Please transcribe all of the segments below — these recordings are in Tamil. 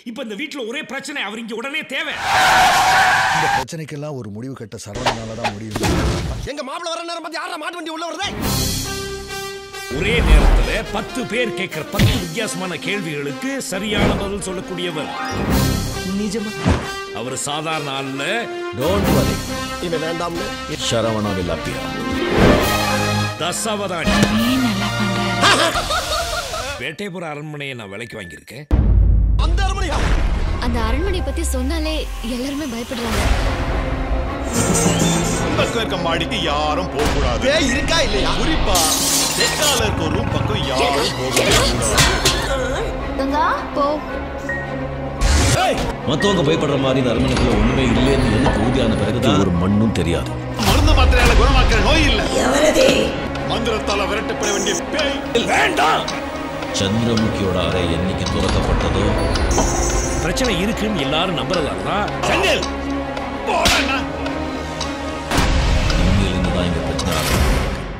இப்ப இந்த வீட்டுல ஒரே பிரச்சனை அவர் இங்க உடனே தேவை இந்த பிரச்சனைக்கெல்லாம் ஒரு முடிவு கட்ட சரவணனால தான் முடியும் எங்க மாப்பிள்ள வர நேரம் பார்த்து யாரா மாட்டு வண்டி உள்ள வருதே ஒரே நேரத்துல பத்து பேர் கேட்கிற பத்து வித்தியாசமான கேள்விகளுக்கு சரியான பதில் சொல்லக்கூடியவர் நிஜமா அவர் சாதாரண ஆள்ல டோன்ட் வரி இவன் வேண்டாம்னு சரவணா will appear தசாவதானி ஏன் நல்லா பண்றாரு வேட்டைபுர அரண்மனையை நான் விலைக்கு வாங்கியிருக்கேன் அந்த அரமனையா அந்த அரண்மனை பத்தி சொன்னாலே எல்லாருமே பயப்படுறாங்க பக்கம் இருக்க மாடிக்கு யாரும் போக கூடாது பேய் இருக்கா இல்லையா குறிப்பா தெற்கால இருக்க ரூம் பக்கம் யாரும் போகவே கூடாது கங்கா போ மத்தவங்க பயப்படுற மாதிரி இந்த அரண்மனைக்குள்ள ஒண்ணுமே இல்லைன்னு எனக்கு உறுதியான பிறகுதான் ஒரு மண்ணும் தெரியாது மருந்து மாத்திரையால குணமாக்குற நோய் இல்ல மந்திரத்தால விரட்டப்பட வேண்டிய பேய் வேண்டாம் சந்திரமுகியோட அறை என்னைக்கு துறக்கப்பட்டதோ பிரச்சனை இருக்குன்னு எல்லாரும் நம்புறதா செந்தில் போடா இங்கிலிருந்து தான் இங்க பிரச்சனை ஆரம்பிக்கும்.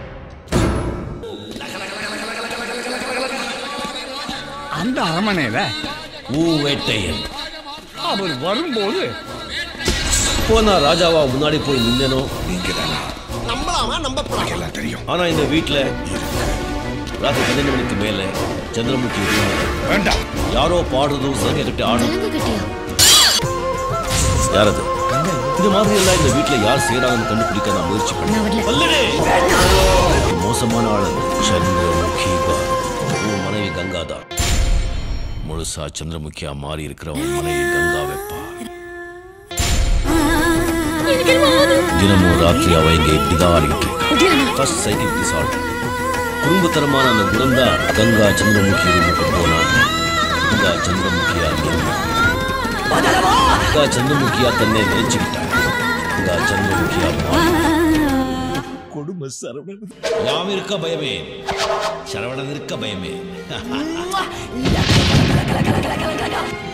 அந்த அரமனையில பூவேட்டையன் அவர் வரும்போது போனா ராஜாவா முன்னாடி போய் நின்னனோ நம்பலாமா நம்ப ஆனா இந்த வீட்ல ராத்திரி பன்னெண்டு மணிக்கு மேல சந்திரமுகி இருந்தாங்க. வேண்டாம் யாரோ பாடுறதும் சங்க கட்டி ஆடுறதும் தெலுங்கு கட்டியா யாரது இந்த மாதிரி எல்லாம் இந்த வீட்ல யார் செய்யறாங்கன்னு கண்டுபிடிக்க நான் முயற்சி நான் வரல பண்ணேன் மோசமான ஆளு சந்திரமுகி தான். உன் மனைவி கங்கா தான் முழுசா சந்திரமுகியா மாறி இருக்கிற உன் மனைவி கங்கா வைப்பா தினமும் ராத்திரி அவ இங்க இப்படிதான் ஆடிக்கிட்டு இருக்கா ஃபர்ஸ்ட் சைக்கிள் டிசார்டர் குடும்பத்தரமான அந்த குணம் தான் கங்கா சந்திரமுகி ரூமுக்கு போனா கங்கா சந்திரமுகியா இருந்தா. கங்கா சந்திரமுகியா தன்னை நினைச்சுக்கிட்டா கங்கா சந்திரமுகியா மாறி கொடுமை சரவணன் யாம் இருக்க பயமே சரவணன் இருக்க பயமே